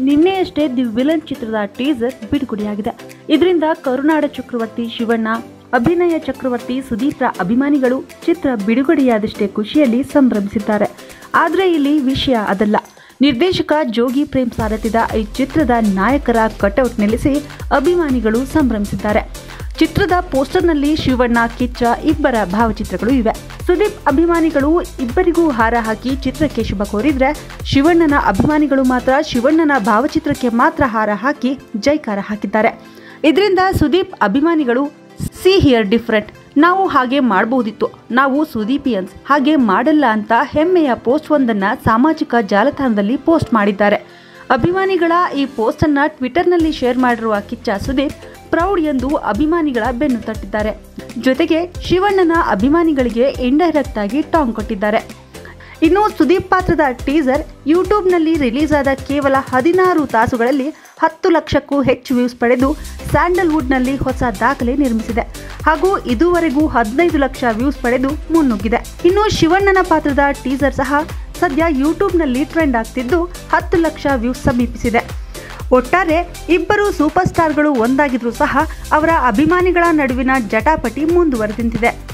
ನಿನ್ನೆಯಷ್ಟೇ the villain ಚಿತ್ರದ teaser ಬಿಡುಗಡೆಯಾಗಿದೆ ಇದರಿಂದ ಕರುನಾಡ ಚಕ್ರವರ್ತಿ ಶಿವಣ್ಣ ಅಭಿನಯ ಚಕ್ರವರ್ತಿ ಸುದೀಪ್ರ ಅಭಿಮಾನಿಗಳು ಚಿತ್ರ ಬಿಡುಗಡೆಯಾದಷ್ಟೇ ಖುಷಿಯಲ್ಲಿ ಸಂಭ್ರಮಿಸಿದ್ದಾರೆ ಆದರೆ ಇಲ್ಲಿ ವಿಷಯ ಅದಲ್ಲ ನಿರ್ದೇಶಕ ಜೋಗಿ ಪ್ರೇಮ್ ಸಾರಥಿದ ಈ ಚಿತ್ರದ ನಾಯಕರ ಕಟೌಟ್ ನಿಲ್ಲಿಸಿ ಅಭಿಮಾನಿಗಳು ಸಂಭ್ರಮಿಸಿದ್ದಾರೆ ಚಿತ್ರದ ಪೋಸ್ಟರ್ನಲ್ಲಿ ಶಿವಣ್ಣ ಕಿಚ್ಚ ಇಬ್ಬರ ಭಾವಚಿತ್ರಗಳು ಇವೆ ಸುದೀಪ್ ಅಭಿಮಾನಿಗಳು ಇಬ್ಬರಿಗೂ ಹಾರ ಹಾಕಿ ಚಿತ್ರಕ್ಕೆ ಶುಭ ಕೋರಿದ್ರೆ ಶಿವಣ್ಣನ ಅಭಿಮಾನಿಗಳು ಮಾತ್ರ ಶಿವಣ್ಣನ ಭಾವಚಿತ್ರಕ್ಕೆ ಮಾತ್ರ ಹಾರ ಹಾಕಿ ಜೈಕಾರ ಹಾಕಿದ್ದಾರೆ ಇದರಿಂದ ಸುದೀಪ್ ಅಭಿಮಾನಿಗಳು ಸಿ ಹಿಯರ್ ಡಿಫ್ರೆಂಟ್ ನಾವು ಹಾಗೆ ಮಾಡಬಹುದಿತ್ತು ನಾವು ಸುದೀಪಿಯನ್ಸ್ ಹಾಗೆ ಮಾಡಲ್ಲ ಅಂತ ಹೆಮ್ಮೆಯ ಪೋಸ್ಟ್ ಒಂದನ್ನ ಸಾಮಾಜಿಕ ಜಾಲತಾಣದಲ್ಲಿ ಪೋಸ್ಟ್ ಮಾಡಿದ್ದಾರೆ ಅಭಿಮಾನಿಗಳ ಈ ಪೋಸ್ಟ್ ಅನ್ನ ಟ್ವಿಟರ್ನಲ್ಲಿ ಶೇರ್ ಮಾಡಿರುವ ಕಿಚ್ಚ ಸುದೀಪ್ ಪ್ರೌಡ್ ಎಂದು ಅಭಿಮಾನಿಗಳ ಬೆನ್ನು ತಟ್ಟಿದ್ದಾರೆ ಜೊತೆಗೆ ಶಿವಣ್ಣನ ಅಭಿಮಾನಿಗಳಿಗೆ ಇಂಡೈರೆಕ್ಟ್ ಆಗಿ ಟಾಂಗ್ ಕೊಟ್ಟಿದ್ದಾರೆ ಇನ್ನು ಸುದೀಪ್ ಪಾತ್ರದ ಟೀಸರ್ ಯೂಟ್ಯೂಬ್ನಲ್ಲಿ ರಿಲೀಸ್ ಆದ ಕೇವಲ ಹದಿನಾರು ತಾಸುಗಳಲ್ಲಿ ಹತ್ತು ಲಕ್ಷಕ್ಕೂ ಹೆಚ್ಚು ವ್ಯೂಸ್ ಪಡೆದು ಸ್ಯಾಂಡಲ್ವುಡ್ನಲ್ಲಿ ಹೊಸ ದಾಖಲೆ ನಿರ್ಮಿಸಿದೆ ಹಾಗೂ ಇದುವರೆಗೂ ಹದಿನೈದು ಲಕ್ಷ ವ್ಯೂಸ್ ಪಡೆದು ಮುನ್ನುಗ್ಗಿದೆ ಇನ್ನು ಶಿವಣ್ಣನ ಪಾತ್ರದ ಟೀಸರ್ ಸಹ ಸದ್ಯ ಯೂಟ್ಯೂಬ್ನಲ್ಲಿ ಟ್ರೆಂಡ್ ಆಗ್ತಿದ್ದು ಹತ್ತು ಲಕ್ಷ ವ್ಯೂಸ್ ಸಮೀಪಿಸಿದೆ ಒಟ್ಟಾರೆ ಇಬ್ಬರು ಸೂಪರ್ ಸ್ಟಾರ್ಗಳು ಒಂದಾಗಿದ್ರೂ ಸಹ ಅವರ ಅಭಿಮಾನಿಗಳ ನಡುವಿನ ಜಟಾಪಟಿ ಮುಂದುವರೆದಿಂತಿದೆ